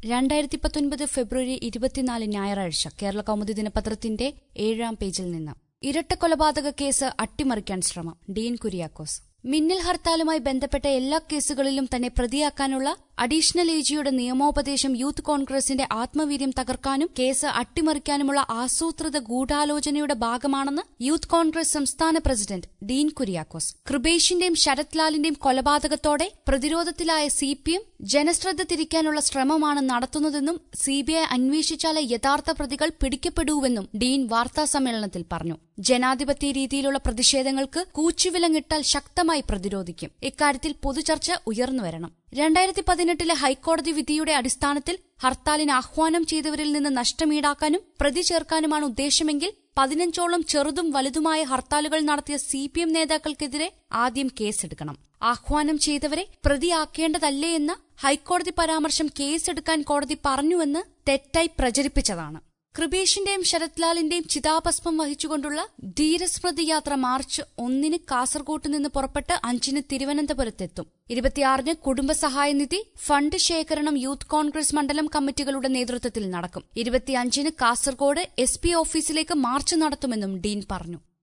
രണ്ടായിരത്തി പത്തൊൻപത് ഫെബ്രുവരി ഇരുപത്തിനാല് ഞായറാഴ്ച കേരള കൗമുദി ദിനപത്രത്തിന്റെ ഏഴാം പേജിൽ നിന്ന് ഇരട്ടക്കൊലപാതക കേസ് അട്ടിമറിക്കാൻ ശ്രമം ഡീൻ കുര്യാക്കോസ് മിന്നൽ ഹർത്താലുമായി ബന്ധപ്പെട്ട എല്ലാ കേസുകളിലും തന്നെ പ്രതിയാക്കാനുള്ള അഡീഷണൽ ഏജിയുടെ നിയമോപദേശം യൂത്ത് കോൺഗ്രസിന്റെ ആത്മവീര്യം തകർക്കാനും കേസ് അട്ടിമറിക്കാനുമുള്ള ആസൂത്രിത ഗൂഢാലോചനയുടെ ഭാഗമാണെന്ന് യൂത്ത് കോൺഗ്രസ് സംസ്ഥാന പ്രസിഡന്റ് ഡീൻ കുര്യാക്കോസ് കൃപേഷിന്റെയും ശരത് ലാലിന്റെയും കൊലപാതകത്തോടെ പ്രതിരോധത്തിലായ സി പി എം ജനശ്രദ്ധ തിരിക്കാനുള്ള ശ്രമമാണ് നടത്തുന്നതെന്നും സിബിഐ അന്വേഷിച്ചാലേ യഥാർത്ഥ പ്രതികൾ പിടിക്കപ്പെടൂവെന്നും ഡീൻ വാർത്താസമ്മേളനത്തിൽ പറഞ്ഞു ജനാധിപത്യ രീതിയിലുള്ള പ്രതിഷേധങ്ങൾക്ക് കൂച്ചുവിലങ്ങിട്ടാൽ ശക്തമായി പ്രതിരോധിക്കും ഇക്കാര്യത്തിൽ പൊതുചർച്ച ഉയർന്നുവരണം രണ്ടായിരത്തി പതിനെട്ടിലെ ഹൈക്കോടതി വിധിയുടെ അടിസ്ഥാനത്തിൽ ഹർത്താലിന് ആഹ്വാനം ചെയ്തവരിൽ നിന്ന് നഷ്ടമീടാക്കാനും പ്രതി ചേർക്കാനുമാണ് ഉദ്ദേശമെങ്കിൽ പതിനഞ്ചോളം ചെറുതും വലുതുമായ ഹർത്താലുകൾ നടത്തിയ സി പി എം നേതാക്കൾക്കെതിരെ ആദ്യം കേസെടുക്കണം ആഹ്വാനം ചെയ്തവരെ പ്രതിയാക്കേണ്ടതല്ലേ എന്ന ഹൈക്കോടതി പരാമർശം കേസെടുക്കാൻ കോടതി പറഞ്ഞുവെന്ന് തെറ്റായി പ്രചരിപ്പിച്ചതാണ് കൃപേഷിന്റെയും ശരത്ലാലിന്റെയും ചിതാഭസ്മം വഹിച്ചുകൊണ്ടുള്ള ധീരസ്മൃതി യാത്ര മാർച്ച് ഒന്നിന് കാസർകോട്ട് നിന്ന് പുറപ്പെട്ട് അഞ്ചിന് തിരുവനന്തപുരത്തെത്തും ഇരുപത്തിയാറിന് കുടുംബസഹായ നിധി ഫണ്ട് ശേഖരണം യൂത്ത് കോൺഗ്രസ് മണ്ഡലം കമ്മിറ്റികളുടെ നേതൃത്വത്തിൽ നടക്കും ഇരുപത്തിയഞ്ചിന് കാസർകോട് എസ് പി ഓഫീസിലേക്ക് മാർച്ച് നടത്തുമെന്നും ഡീൻ പറഞ്ഞു